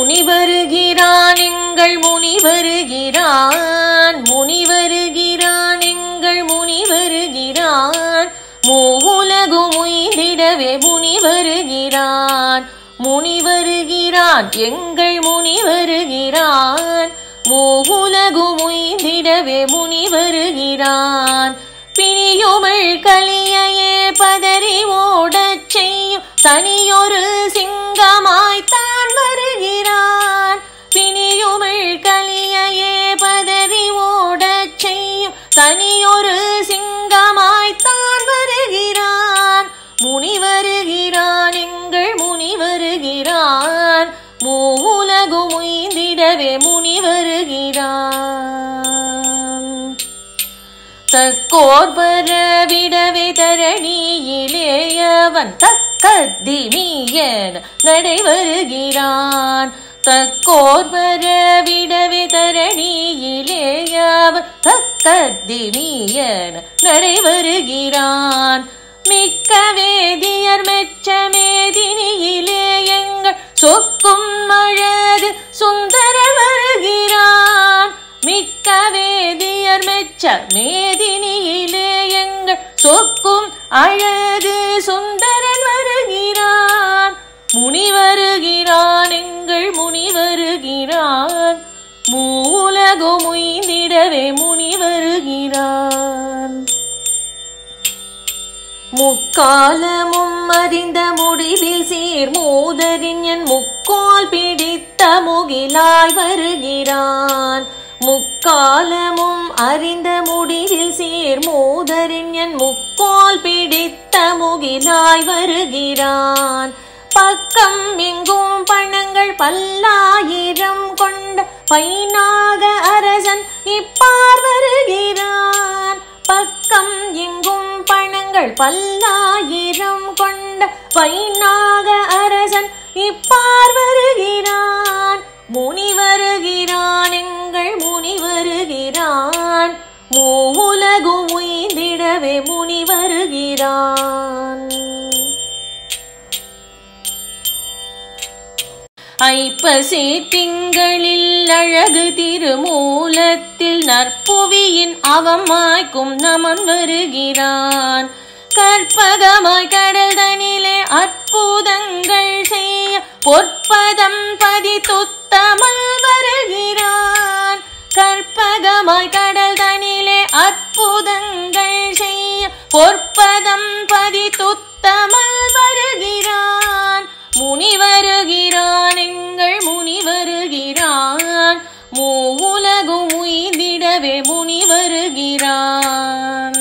முனி வருகிறான் எங்கள் முனி வருகிறான் முனி வருகிறான் எங்கள் முனி வருகிறான் மூவுலகும் உய்திடவே முனி வருகிறான் முனி வருகிறான் எங்கள் முனி வருகிறான் மூவுலகும் உய்திடவே முனி வருகிறான் பிணியுமிழ் கலியையே பதறி ஓடச் செய்யும் தனியொரு சிங்கமாய் தான் வருகிறான் பிணியுமிழ் கலியையே பதறி ஓடச் செய்யும் தனியொரு சிங்கமாய் தான் வருகிறான் முனி வருகிறான் எங்கள் முனி வருகிறான் மூவுலகும் உய்திடவே முனி வருகிறான் தக்கோர்பர விடவே தரணியிலே அவன் தக்கத்திமியன் நடை வருகிறான் தக்கோர்பர விடவே தரணியிலே அவன் தக்கத்திமியன் நடை வருகிறான் மிக்க வேதியர் மெச்ச மேதினியிலே எங்கள் சொக்கும் அழகு சுந்தர வருகிறான் மிக்க வேதியர் மெச்ச மேதினியிலே எங்கள் சொக்கும் அழகு சுந்தரன் வருகிறான் முனி வருகிறான் எங்கள் முனி வருகிறான் மூலகும் உய்ந்திடவே முனி வருகிறான் முக்காலமும் அறிந்த முடிவில் சீர் மூதரின் என் முக்கோல் பிடித்த முகிலாய் வருகிறான் முக்காலமும் அறிந்த முடிவில் சீர் மூதரின் என் முக்கோல் பிடித்த முகிலாய் வருகிறான் பக்கம் எங்கும் பணங்கள் பல்லாயிரம் கொண்ட பைனாக அரசன் இப்பார் வருகிறான் பக்கம் எங்கும் பணங்கள் பல்லாயிரம் கொண்ட பைனாக அரசன் இப்பார் வருகிறான் முனி வருகிறான் எங்கள் முனி வருகிறான் மூவுலகும் உய்ந்திடவே முனி வருகிறான் ஐப்பசி திங்களில் அழகு திருமூலத்தில் நற்புவியின் அவமாய்க்கும் நமன் வருகிறான் கற்பகமாய் கடல் தனிலே அற்புதங்கள் செய்ய பொற்பதம் பதி துத்தமல் வருகிறான் கற்பகமாய் கடல் தனிலே அற்புதங்கள் செய்ய பொற்பதம் பதி துத்தமல் வருகிறான் முனி வருகிறான் எங்கள் முனி வருகிறான் மூவுலகும் உய்திடவே முனி வருகிறான்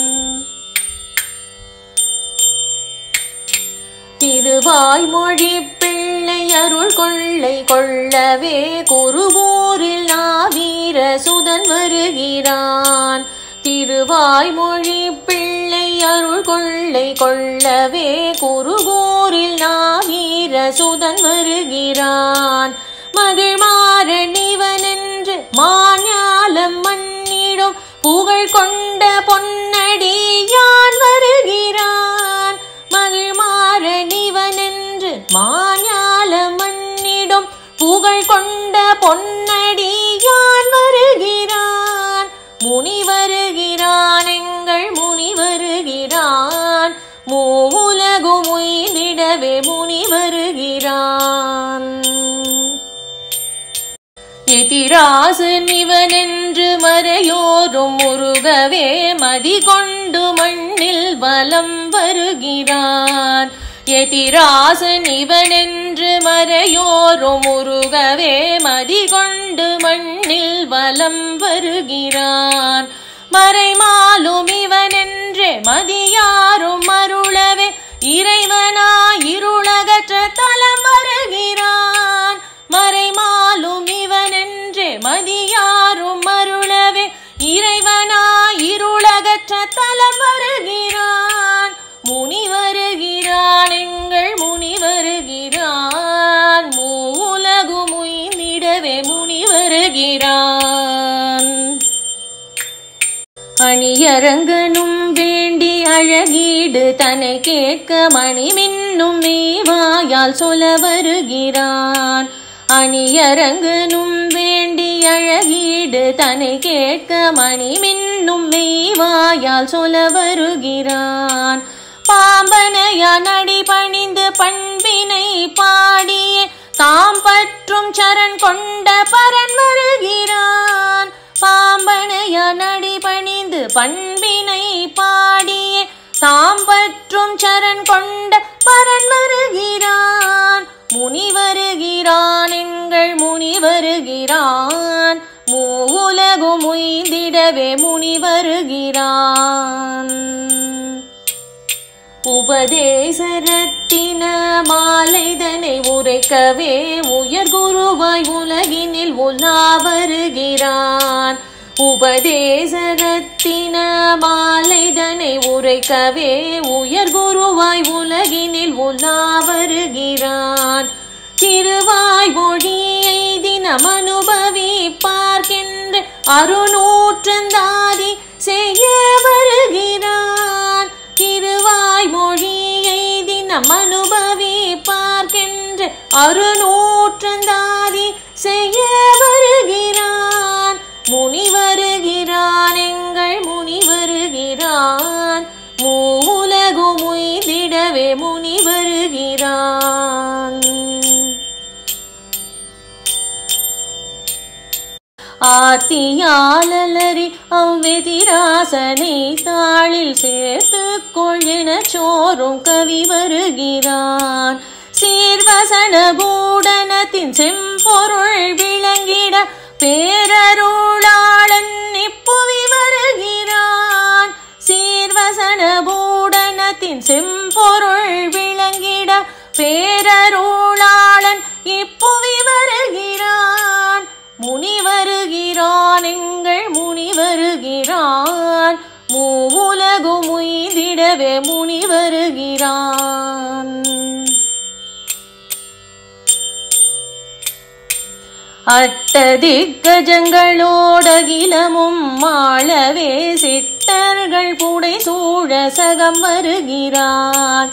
திருவாய்மொழி பிள்ளை அருள் கொள்ளை கொள்ளவே குருகூரில் நாவீர சுதன் வருகிறான் திருவாய்மொழி பிள்ளை அருள் கொள்ளை கொள்ளவே குருகூரில் நாவீர சுதன் வருகிறான் மகிழ்மாறன் இவனென்று மாஞாலம் மன்னிடும் புகழ் கொண்ட பொன்னடியான் வருகிறான் மகிழ்மாறன் இவனென்று மாஞால மன்னிடும் புகழ் கொண்ட பொன்னடியான் வருகிறான் முனி வருகிறான் எங்கள் முனி வருகிறான் மூவுலகும் உய்திடவே முனி வருகிறான் எதிராசன் இவனென்று மறையோரும் முருகவே மதி கொண்டு மண்ணில் வலம் வருகிறான் எதிராசன் இவனென்று மறையோரும் முருகவே மதி கொண்டு மண்ணில் வலம் வருகிறான் மறைமாலும் இவனென்று மதியாரும் அருளவே இறைவனாயிருளகற்ற தலம் வருகிறான் மறைமாலும் இவனென்று மதியாரும் அருளவே இறைவனாயிருளகற்ற தலம் வருகிறான் முனி வருகிறான் எங்கள் முனி வருகிறான் மூலகும் உய்ந்திடவே முனி வருகிறான் அணியரங்கனும் வேண்டி அழகீடு தன்னை கேட்க மணி மின்னும் மேவாயால் சொல்ல வருகிறான் அணியரங்கனும் வேண்டி அழகீடு தன்னை கேட்க மணி மின்னும் மெய்வாயால் சொல்ல வருகிறான் பாம்பனையான் அடி பணிந்து பண்பினை பாடிய தாம் பற்றும் சரண் கொண்ட பரன் வருகிறான் பாம்பனையான் அடி பணிந்து பண்பினை பாடிய தாம் பற்றும் சரண் கொண்ட பரன் வருகிறான் முனி வருகிறான் எங்கள் முனி வருகிறான் மூவுலகும் உய்திடவே முனி வருகிறான் உபதேசரத்தின மாலைதனை உரைக்கவே உயர் குருவாய் உலகினில் உலா வருகிறான் உபதேசரத்தின மாலைதனை உரைக்கவே உயர் குருவாய் உலகினில் உலா வருகிறான் திருவாய் மொழியை தினம் அனுபவி பார்க்கின்ற அருநூற்றந்தாதி செய்ய வருகிறான் திருவாய் மொழியை தினம் அனுபவி பார்க்கின்ற அருநூற்றந்தாதி செய்ய வருகிறான் முனி வருகிறான் எங்கள் முனி வருகிறான் மூலகும் உய்திடவே முனி வருகிறான் ஆத்தியாலலரி அவ்வெதிராசனை தாளில் சேர்த்து கொள்ளின சோறும் கவி வருகிறான் சீர்வசன பூடனத்தின் செம்பொருள் விளங்கிட பேரருளாளன் இப்புவி வருகிறான் சீர்வசன பூடனத்தின் செம்பொருள் விளங்கிட பேரருளாளன் இப்புவி வருகிறான் முனி வருகிறான் எங்கள் முனி வருகிறான் மூவுலகும் உய்திடவே முனி வருகிறான் அட்டதிக்கஜங்களோடகிலமும் மாளவே சிட்டர்கள் புடை சூழ சகம் வருகிறான்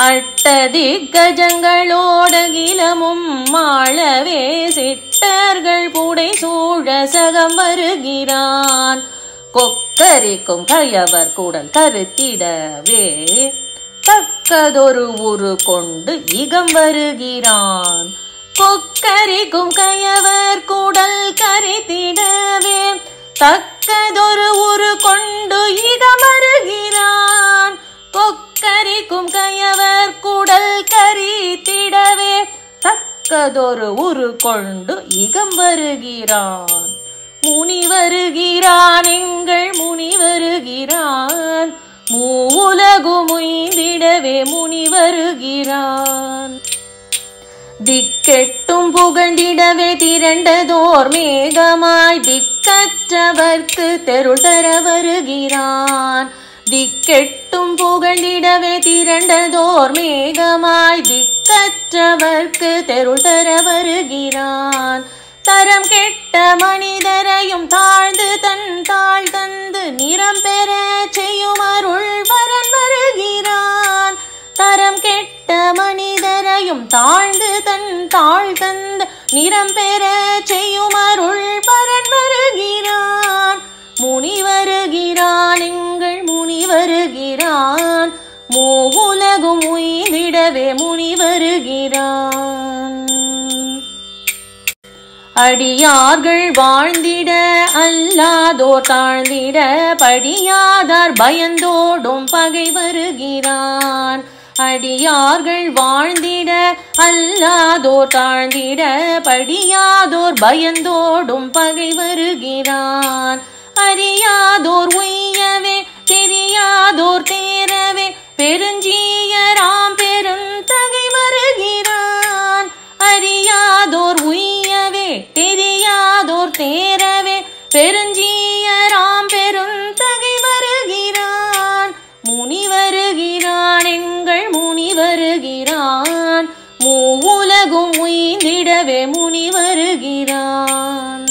அட்டதிக்கஜங்களோடகிலமும் மாளவே சிட்டர்கள் புடை சூழ சகம் வருகிறான் கொக்கரிக்கும் கயவர் கூடல் கருத்திடவே தக்கதொரு உரு கொண்டு இகம் வருகிறான் கொக்கரிக்கும் கயவர் கூடல் கரித்திடவே தக்கதொரு உரு கொண்டு இகம் வருகிறான் கொக்கரிக்கும் கயவர் கூடல் கரித்திடவே தக்கதொரு உரு கொண்டு இகம் வருகிறான் முனி வருகிறான் எங்கள் முனி வருகிறான் மூவுலகும் உய்திடவே முனி வருகிறான் திக்கெட்டும் புகழ்ந்திடவே திரண்டதோர் மேகமாய் திக்கற்றவர்க்கு தெருள் தர வருகிறான் திக்கெட்டும் புகழ்ந்திடவே திரண்டதோர் மேகமாய் திக்கற்றவர்க்கு தெருள் தர வருகிறான் தரம் கெட்ட மனிதரையும் தாழ்ந்து தன் தாழ் தந்து நிறம் பெற செய்யும் அருள் வரன் வருகிறான் தரம் கெட்ட மனிதரையும் தாழ்ந்து தன் தாழ் தந்து நிறம் பெற செய்யும் அருள் வரன் வருகிறான் முனி வருகிறான் எங்கள் முனி வருகிறான் மூவுலகும் உய்திடவே முனி வருகிறான் அடியார்கள் வாழ்ந்திட அல்லாதோர் தாழ்ந்திட படியாதார் பயந்தோடும் பகை வருகிறான் அடியார்கள் வாழ்ந்திட அல்லாதோர் தாழ்ந்திட படியாதோர் பயந்தோடும் பகை வருகிறான் அறியாதோர் உய்யவே தெரியாதோர் தேரவே பெருஞ்சீயராம் பெருந்தகை வருகிறான் அறியாதோர் உய்யவே தெரியாதோர் தேரவே பெருஞ்சீயராம் பெருந்தகை வருகிறான் முனி வருகிறான் எங்கள் முனி வருகிறான் மூவுலகும் உய்ந்திடவே முனி வருகிறான்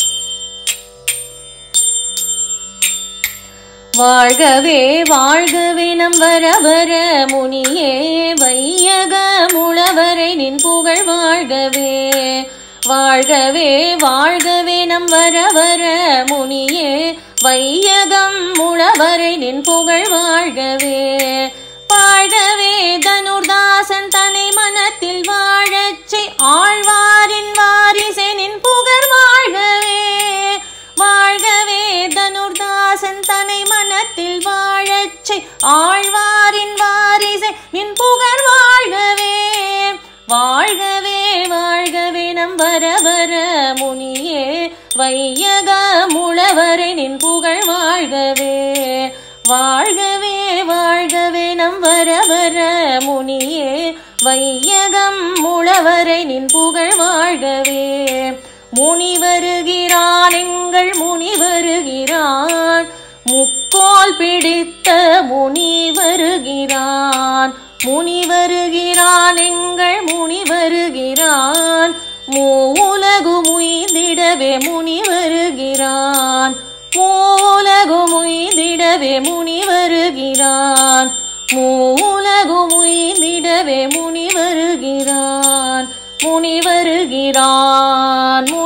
வாழ்கவே வாழ்கவே நம் வர வர முனியே வையக முளவரை நின் புகழ் வாழ்கவே வாழ்கவே வாழ்கவே நம் வர வர முனியே வையகம் முழவரை நின் புகழ் வாழ்கவே வாழ்கவே தனுர்தாசன் தனை மனத்தில் வாழச்சை ஆழ்வாரின் வாரிசே நின் புகழ் வாழ்கவே வாழ்கவே தனுர்தாசன் தனை மனத்தில் வாழச்சை ஆழ்வாரின் வாரிசை நின் புகழ் வாழ்கவே வாழ்கவே வாழ்கவே நம் வர வர முனியே வையக முழவரை நின் புகழ் வாழ்கவே வாழ்கவே வாழ்கவே நம் வர வர முனியே வையகம் முழவரை நின் புகழ் வாழ்கவே முனி வருகிறான் எங்கள் முனி வருகிறான் முக்கோல் பிடித்த முனி வருகிறான் முனி வருகிறான் எங்கள் முனி வருகிறான் மூலகு முய்ந்திடவே முனி வருகிறான் மூலகு முய்ந்திடவே முனி வருகிறான் மூலகு முய்ந்திடவே முனி வருகிறான் முனி வருகிறான்